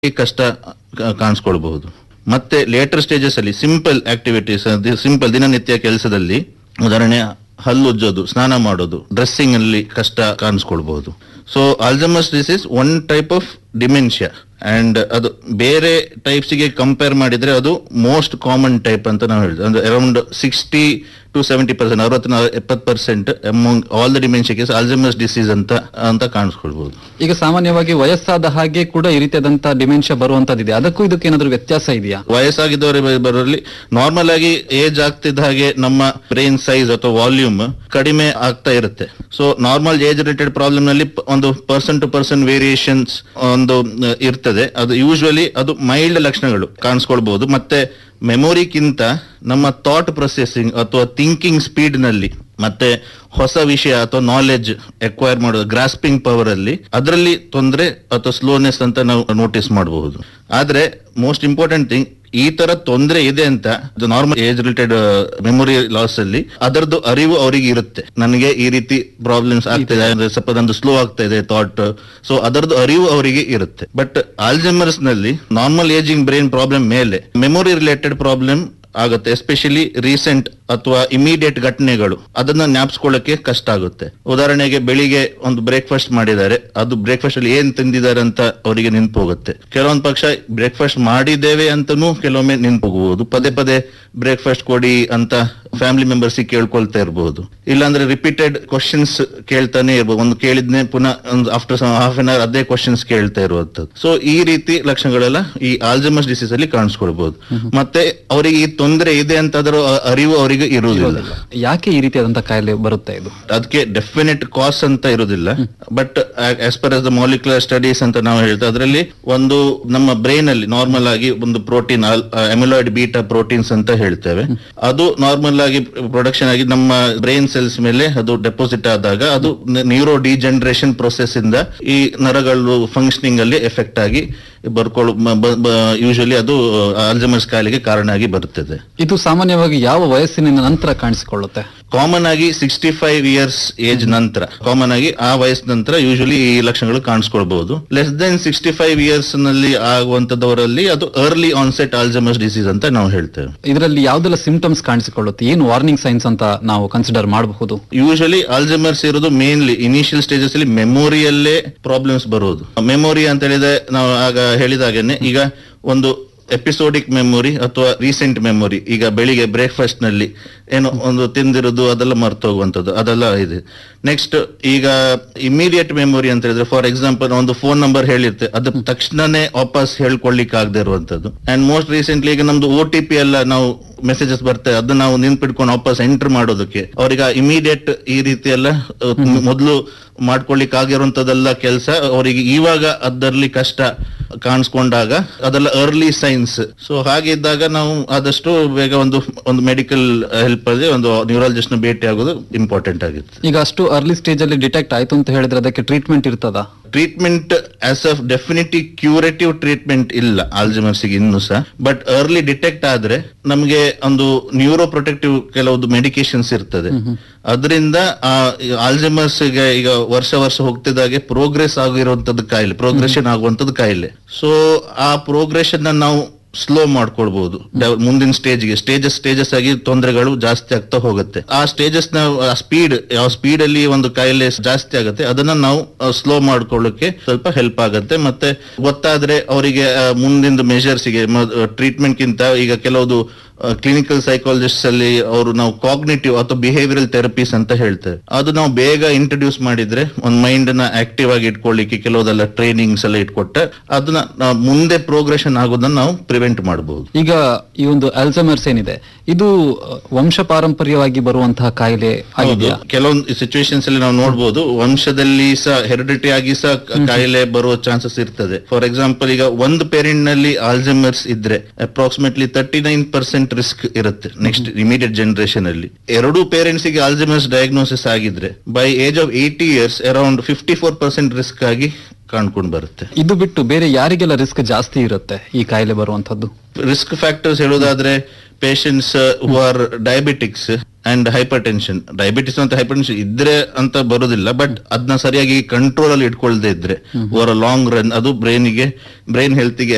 ಕಷ್ಟ ಕಾ- ಕಾಣಿಸ್ಕೊಳ್ಬಹುದು ಮತ್ತೆ ಲೇಟರ್ ಸ್ಟೇಜಸ್ ಅಲ್ಲಿ ಸಿಂಪಲ್ ಆಕ್ಟಿವಿಟೀಸ್ ಸಿಂಪಲ್ ದಿನನಿತ್ಯ ಕೆಲಸದಲ್ಲಿ ಉದಾಹರಣೆ ಹಲ್ಲುಜ್ಜೋದು ಸ್ನಾನ ಮಾಡೋದು ಡ್ರೆಸ್ಸಿಂಗ್ ಅಲ್ಲಿ ಕಷ್ಟ ಕಾಣಿಸ್ಕೊಳ್ಬಹುದು so Alzheimer's disease one type of dementia and ಅದು ಬೇರೆ ಟೈಪ್ಸ್ ಗೆ ಕಂಪೇರ್ ಮಾಡಿದ್ರೆ ಅದು ಮೋಸ್ಟ್ ಕಾಮನ್ ಟೈಪ್ ಅಂತ ನಾವು ಹೇಳ್ತೀವಿ ಅಂದ್ರೆ around sixty to seventy percent ಅರವತ್ತು ಎಪ್ಪತ್ತು percent among all the dementia case Alzheimer's disease ಅಂತ ಅಂತ ಕಾಣಿಸ್ಕೊಳ್ಬಹುದು ಈಗ ಸಾಮಾನ್ಯವಾಗಿ ವಯಸ್ಸಾದ ಹಾಗೆ ಕೂಡ ಈ ರೀತಿಯಾದಂತಹ ಡಿಮೆನ್ಷಿಯಾ ಬರುವಂತದ್ದಿದೆ ಅದಕ್ಕೂ ಇದಕ್ಕೆ ಏನಾದ್ರು ವ್ಯತ್ಯಾಸ ಇದೆಯಾ ವಯಸ್ಸಾಗಿದ್ದವರಿಗೆ ಬರೋರಲ್ಲಿ ನಾರ್ಮಲ್ ಆಗಿ ಏಜ್ ಆಗ್ತಿದ್ದ ಹಾಗೆ ನಮ್ಮ ಬ್ರೈನ್ ಸೈಜ್ ಅಥವಾ ವಾಲ್ಯೂಮ್ ಕಡಿಮೆ ಆಗ್ತಾ ಇರುತ್ತೆ so normal age related problem ನಲ್ಲಿ ಪ- ಒಂದು ಪರ್ಸನ್ ಟು ಪರ್ಸನ್ ವೇರಿಯೇಷನ್ಸ್ ಒಂದು ಆ, ಇರ್ತದೆ ಅದು ಯೂಶುವಲಿ ಅದು ಮೈಲ್ಡ್ ಲಕ್ಷಣಗಳು ಕಾಣಿಸ್ಕೊಳ್ಬಹುದು ಮತ್ತೆ ಮೆಮೊರಿಗಿಂತ ನಮ್ಮ ಥಾಟ್ ಪ್ರೊಸೆಸಿಂಗ್ ಅಥವಾ ಥಿಂಕಿಂಗ್ ಸ್ಪೀಡ್ ನಲ್ಲಿ ಮತ್ತೆ ಹೊಸ ವಿಷಯ ಅಥವಾ ನಾಲೆಡ್ಜ್ ಎಕ್ವೈರ್ ಮಾಡೋದು ಗ್ರಾಸ್ಪಿಂಗ್ ಪವರ್ ಅಲ್ಲಿ ಅದರಲ್ಲಿ ತೊಂದರೆ ಅಥವಾ ಸ್ಲೋನೆಸ್ ಅಂತ ನಾವು ನೋಟಿಸ್ ಮಾಡಬಹುದು ಆದ್ರೆ ಮೋಸ್ಟ್ ಇಂಪಾರ್ಟೆಂಟ್ ಥಿಂಗ್ ಈ ತರ ತೊಂದರೆ ಇದೆ ಅಂತ normal age related memory loss ಅಲ್ಲಿ ಅದರದ್ದು ಅರಿವು ಅವರಿಗೆ ಇರುತ್ತೆ ನನಗೆ ಈ ರೀತಿ ಪ್ರಾಬ್ಲಮ್ಸ್ ಆಗ್ತಿದೆ ಅಂದ್ರೆ ಸ್ವಲ್ಪ ನಂದು ಸ್ಲೋ ಆಗ್ತಾ ಇದೆ ಥಾಟ್ ಸೊ ಅದರದ್ದು ಅರಿವು ಅವರಿಗೆ ಇರುತ್ತೆ ಬಟ್ ಆಲ್ಜಮರ್ಸ್ ನಲ್ಲಿ ನಾರ್ಮಲ್ ಏಜಿಂಗ್ ಬ್ರೈನ್ ಪ್ರಾಬ್ಲಮ್ ಮೇಲೆ ಮೆಮೊರಿ ರಿಲೇಟೆಡ್ ಪ್ರಾಬ್ಲಮ್ ಆಗುತ್ತೆ ಎಸ್ಪೆಷಲಿ ರೀಸೆಂಟ್ ಅಥವಾ ಇಮಿಡಿಯೇಟ್ ಘಟನೆಗಳು ಅದನ್ನ ಜ್ಞಾಪಿಸ್ಕೊಳ್ಳಕ್ಕೆ ಕಷ್ಟ ಆಗುತ್ತೆ ಉದಾಹರಣೆಗೆ ಬೆಳಿಗ್ಗೆ ಒಂದು ಬ್ರೇಕ್ಫಾಸ್ಟ್ ಮಾಡಿದ್ದಾರೆ ಅದು ಬ್ರೇಕ್ಫಾಸ್ಟ್ ಅಲ್ಲಿ ಏನ್ ತಿಂದಿದ್ದಾರೆ ಅಂತ ಅವರಿಗೆ ನೆನ್ಪು ಹೋಗುತ್ತೆ ಕೆಲವೊಂದು ಪಕ್ಷ ಬ್ರೇಕ್ಫಾಸ್ಟ್ ಮಾಡಿದ್ದೇವೆ ಅಂತನೂ ಕೆಲವೊಮ್ಮೆ ನೆನ್ಪು ಹೋಗಬಹುದು ಪದೇ ಪದೇ ಬ್ರೇಕ್ಫಾಸ್ಟ್ ಕೊಡಿ ಅಂತ ಫ್ಯಾಮಿಲಿ ಮೆಂಬರ್ಸ್ ಕೇಳ್ಕೊಳ್ತಾ ಇರಬಹುದು ಇಲ್ಲಾಂದ್ರೆ ರಿಪೀಟೆಡ್ ಕ್ವಶನ್ಸ್ ಕೇಳ್ತಾನೆ ಇರ್ಬೋದು ಒಂದು ಕೇಳಿದ್ನೆ ಪುನಃ ಒಂದು ಆಫ್ಟರ್ ಹಾಫ್ ಅನ್ ಅವರ್ ಅದೇ ಕ್ವಶನ್ಸ್ ಕೇಳ್ತಾ ಇರುವಂತದ್ದು ಸೊ ಈ ರೀತಿ ಲಕ್ಷಣಗಳೆಲ್ಲ ಈ ಆಲ್ಜಮಸ್ ಡಿಸೀಸ್ ಅಲ್ಲಿ ಕಾಣಿಸ್ಕೊಳ್ಬಹುದು ಮತ್ತೆ ಅವರಿಗೆ ಈ ತೊಂದರೆ ಇದೆ ಅಂತ ಅದರ ಅ- ಅರಿವು ಅವರಿಗೆ ಇರುವುದಿಲ್ಲ ಯಾಕೆ ಈ ರೀತಿಯಾದಂತಹ ಕಾಯಿಲೆ ಬರುತ್ತೆ ಇದು ಅದಕ್ಕೆ ಡೆಫಿನೆಟ್ ಕಾಸ್ ಅಂತ ಇರುವುದಿಲ್ಲ but as per as the molecular studies ಅಂತ ನಾವು ಹೇಳ್ತಾ ಅದರಲ್ಲಿ ಒಂದು ನಮ್ಮ ಬ್ರೈನ್ ಅಲ್ಲಿ ನಾರ್ಮಲ್ ಆಗಿ ಒಂದು ಪ್ರೋಟೀನ್ ಎಮಿಲಾಯ್ಡ್ ಬೀಟಾ ಪ್ರೋಟೀನ್ಸ್ ಅಂತ ಹೇಳ್ತೇವೆ ಅದು ನಾರ್ಮಲ್ ಆಗಿ ಪ್ರೊಡಕ್ಷನ್ ಆಗಿ ನಮ್ಮ ಬ್ರೈನ್ ಸೆಲ್ಸ್ ಮೇಲೆ ಅದು ಡೆಪಾಸಿಟ್ ಆದಾಗ ಅದು ನ್ಯೂರೋ ಡಿಜನರೇಷನ್ ಪ್ರೊಸೆಸ್ ಇಂದ ಈ ನರಗಳು ಫಂಕ್ಷನಿಂಗ್ ಅಲ್ಲಿ ಎಫೆಕ್ಟ್ ಆಗಿ ಬರ್ಕೊಳ್ಳು ಯೂಶಲಿ ಅದು ಆಲ್ಜಮರ್ಸ್ ಕಾಯಿಲೆಗೆ ಕಾರಣ ಆಗಿ ಬರುತ್ತದೆ ಇದು ಸಾಮಾನ್ಯವಾಗಿ ಯಾವ ವಯಸ್ಸಿನ ನಂತರ ಕಾಣಿಸಿಕೊಳ್ಳುತ್ತೆ ಕಾಮನ್ ಆಗಿ ಸಿಕ್ಸ್ಟಿ ಫೈವ್ ಇಯರ್ಸ್ ಏಜ್ ನಂತರ ಕಾಮನ್ ಆಗಿ ಆ ವಯಸ್ಸ ನಂತರ ಯೂಶಲಿ ಈ ಲಕ್ಷಣಗಳು ಕಾಣಿಸ್ಕೊಳ್ಬಹುದು less than sixty five years ನಲ್ಲಿ ಆಗುವಂತದವರಲ್ಲಿ ಅದು ಅರ್ಲಿ ಆನ್ಸೆಟ್ ಆಲ್ಜಮಸ್ ಡಿಸೀಸ್ ಅಂತ ನಾವು ಹೇಳ್ತೇವೆ ಇದರಲ್ಲಿ ಯಾವ್ದೆಲ್ಲ ಸಿಂಪ್ಟಮ್ಸ್ ಕಾಣಿಸಿಕೊಳ್ಳುತ್ತೆ ಏನು ವಾರ್ನಿಂಗ್ ಸೈನ್ಸ್ ಅಂತ ನಾವು ಕನ್ಸಿಡರ್ ಮಾಡಬಹುದು ಯೂಶಲಿ ಆಲ್ಜಮರ್ಸ್ ಇರೋದು ಮೇನ್ಲಿ ಇನಿಷಿಯಲ್ ಸ್ಟೇಜಸ್ ಅಲ್ಲಿ ಮೆಮೊರಿಯಲ್ಲೇ ಪ್ರಾಬ್ಲಮ್ಸ್ ಬರುವುದು ಮೆಮೊರಿ ಅಂತ ಹೇಳಿದ್ರೆ ನಾವು ಆಗ ಹೇಳಿದಾಗೇನೆ ಈಗ ಒಂದು ಎಪಿಸೋಡಿಕ್ ಮೆಮೊರಿ ಅಥವಾ ರೀಸೆಂಟ್ ಮೆಮೊರಿ ಈಗ ಬೆಳಿಗ್ಗೆ ಬ್ರೇಕ್ಫಾಸ್ಟ್ ನಲ್ಲಿ ಏನೋ ಒಂದು ತಿಂದಿರೋದು ಅದೆಲ್ಲ ಮರ್ತು ಹೋಗುವಂಥದ್ದು ಅದೆಲ್ಲ ಇದೆ ನೆಕ್ಸ್ಟ್ ಈಗ ಇಮಿಡಿಯೇಟ್ ಮೆಮೊರಿ ಅಂತ ಹೇಳಿದ್ರೆ ಫಾರ್ ಎಕ್ಸಾಂಪಲ್ ಒಂದು ಫೋನ್ ನಂಬರ್ ಹೇಳಿರ್ತೆ ಅದು ತಕ್ಷಣನೇ ವಾಪಸ್ ಹೇಳ್ಕೊಳ್ಳಿಕ್ಕೆ ಆಗದೆ ಇರುವಂತದ್ದು ಅಂಡ್ ಮೋಸ್ಟ್ ರೀಸೆಂಟ್ಲಿ ಈಗ ನಮ್ದು ಓ ಟಿ ಪಿ ಎಲ್ಲ ನಾವು ಮೆಸೇಜಸ್ ಬರ್ತವೆ ಅದನ್ನ ನಾವು ನೆನ್ಪಿಟ್ಕೊಂಡು ವಾಪಸ್ ಎಂಟರ್ ಮಾಡೋದಕ್ಕೆ ಅವ್ರಿಗೆ ಇಮಿಡಿಯೇಟ್ ಈ ರೀತಿ ಎಲ್ಲ ಮೊದಲು ಮಾಡ್ಕೊಳ್ಳಿಕ್ ಆಗಿರುವಂತದೆಲ್ಲ ಕೆಲಸ ಅವರಿಗೆ ಇವಾಗ ಅದರಲ್ಲಿ ಕಷ್ಟ ಕಾಣಿಸ್ಕೊಂಡಾಗ ಅದೆಲ್ಲ ಅರ್ಲಿ ಸೈನ್ಸ್ ಸೊ ಹಾಗಿದ್ದಾಗ ನಾವು ಆದಷ್ಟು ಬೇಗ ಒಂದು ಒಂದು ಮೆಡಿಕಲ್ ಹೆಲ್ಪ್ ಅಲ್ಲಿ ಒಂದು ನ್ಯೂರಾಲಜಿಸ್ಟ್ ನ ಭೇಟಿ ಆಗೋದು ಇಂಪಾರ್ಟೆಂಟ್ ಆಗಿತ್ತು ಈಗ ಅಷ್ಟು ಅರ್ಲಿ ಸ್ಟೇಜ್ ಅಲ್ಲಿ ಡಿಟೆಕ್ಟ್ ಆಯ್ತು ಅಂತ ಹೇಳಿದ್ರೆ ಅದಕ್ಕೆ ಟ್ರೀಟ್ಮೆಂಟ್ ಇರ್ತದಾ treatment as a definitive curative treatment ಇಲ್ಲ ಆಲ್ಜಿಮರ್ಸ್ ಇನ್ನೂ ಸಹ ಬಟ್ ಅರ್ಲಿ ಡಿಟೆಕ್ಟ್ ಆದ್ರೆ ನಮಗೆ ಒಂದು ನ್ಯೂರೋ ಪ್ರೊಟೆಕ್ಟಿವ್ ಕೆಲವೊಂದು ಮೆಡಿಕೇಶನ್ಸ್ ಇರ್ತದೆ ಅದರಿಂದ ಆಲ್ಜಿಮರ್ಸ್ ಗೆ ಈಗ ವರ್ಷ ವರ್ಷ ಹೋಗ್ತಿದ್ದಾಗೆ ಪ್ರೋಗ್ರೆಸ್ ಆಗಿರುವಂತದ್ದು ಕಾಯಿಲೆ ಪ್ರೋಗ್ರೆಷನ್ ಆಗುವಂತದ್ದು ಕಾಯಿಲೆ ಸೊ ಆ ಪ್ರೋಗ್ರೆಷನ್ ನಾವು ಸ್ಲೋ ಮಾಡ್ಕೊಳ್ಬಹುದು ಡೆವ- ಮುಂದಿನ ಸ್ಟೇಜ್ಗೆ ಸ್ಟೇಜಸ್ ಸ್ಟೇಜಸ್ ಆಗಿ ತೊಂದರೆಗಳು ಜಾಸ್ತಿ ಆಗ್ತಾ ಹೋಗುತ್ತೆ ಆ ಸ್ಟೇಜಸ್ ನ ಸ್ಪೀಡ್ ಯಾವ ಸ್ಪೀಡ್ ಅಲ್ಲಿ ಒಂದು ಕಾಯಿಲೆ ಜಾಸ್ತಿ ಆಗುತ್ತೆ ಅದನ್ನ ನಾವು ಸ್ಲೋ ಮಾಡ್ಕೊಳ್ಳೋಕೆ ಸ್ವಲ್ಪ ಹೆಲ್ಪ್ ಆಗುತ್ತೆ ಮತ್ತೆ ಗೊತ್ತಾದ್ರೆ ಅವರಿಗೆ ಮುಂದಿನ ಮೆಷರ್ಸ್ ಗೆ ಟ್ರೀಟ್ಮೆಂಟ್ ಗಿಂತ ಈಗ ಕೆಲವುದು ಕ್ಲಿನಿಕಲ್ ಸೈಕಾಲಜಿಸ್ಟ್ ಅಲ್ಲಿ ಅವರು ನಾವು ಕಾಗ್ನೇಟಿವ್ ಅಥವಾ ಬಿಹೇವಿಯರಲ್ ಥೆರಪೀಸ್ ಅಂತ ಹೇಳ್ತೇವೆ ಅದು ನಾವು ಬೇಗ ಇಂಟ್ರೊಡ್ಯೂಸ್ ಮಾಡಿದ್ರೆ ಒಂದು ಮೈಂಡ್ ನ ಆಕ್ಟಿವ್ ಆಗಿ ಇಟ್ಕೊಳ್ಳಿಕ್ಕೆ ಕೆಲವುದೆಲ್ಲ ಟ್ರೈನಿಂಗ್ಸ್ ಎಲ್ಲ ಇಟ್ಕೊಟ್ಟೆ ಅದನ್ನ ನಾವು ಮುಂದೆ ಪ್ರೋಗ್ರೆಷನ್ ಆಗೋದನ್ನ ನಾವು ಪ್ರಿವೆಂಟ್ ಮಾಡಬಹುದು ಈಗ ಈ ಒಂದು ಅಲ್ಝಮರ್ಸ್ ಏನಿದೆ ಇದು ಅಹ್, ವಂಶ ಪಾರಂಪರ್ಯವಾಗಿ ಬರುವಂತಹ ಕಾಯಿಲೆ ಆಗಿದೆಯಾ ಕೆಲವೊಂದು ಸಿಚುವೇಶನ್ಸ್ ಅಲ್ಲಿ ನಾವು ನೋಡಬಹುದು ವಂಶದಲ್ಲಿ ಸಹ ಹೆರಿಡಿಟಿ ಆಗಿ ಸಹ ಕ- ಕಾಯಿಲೆ ಬರುವ ಚಾನ್ಸಸ್ ಇರ್ತದೆ ಫಾರ್ ಎಕ್ಸಾಂಪಲ್ ಈಗ ಒಂದು ಪೇರೆಂಟ್ ನಲ್ಲಿ ಆಲ್ಜಮರ್ಸ್ ಇದ್ರೆ approximately thirty nine percent risk ಇರುತ್ತೆ ನೆಕ್ಸ್ಟ್ ಇಮಿಡಿಯೇಟ್ ಜನರೇಷನ್ ಅಲ್ಲಿ ಎರಡು ಪೇರೆಂಟ್ಸ್ ಗೆ ಆಲ್ಜಮರ್ಸ್ ಡಯಾಗ್ನೋಸಿಸ್ ಆಗಿದ್ರೆ by age of eighty years around fifty four percent risk ಆಗಿ ಕಾಣ್ಕೊಂಡು ಬರುತ್ತೆ ಇದು ಬಿಟ್ಟು ಬೇರೆ ಯಾರಿಗೆಲ್ಲ ರಿಸ್ಕ್ ಜಾಸ್ತಿ ಇರುತ್ತೆ ಈ ಕಾಯಿಲೆ ಬರುವಂತದ್ದು ರಿಸ್ಕ್ ಫ್ಯಾಕ್ಟರ್ಸ್ ಹೇಳೋದಾದ್ರೆ patients who are diabetics and hypertension diabetes ಅಂತ ಹೈಪರ್ ಟೆನ್ಷನ್ ಇದ್ರೆ ಅಂತ ಬರೋದಿಲ್ಲ ಬಟ್ ಅದನ್ನ ಸರಿಯಾಗಿ ಕಂಟ್ರೋಲ್ ಅಲ್ಲಿ ಇಟ್ಕೊಳ್ದೆ ಇದ್ರೆ ಓವರ್ ಲಾಂಗ್ ರನ್ ಅದು ಬ್ರೈನಿಗೆ ಬ್ರೈನ್ ಹೆಲ್ತ್ ಗೆ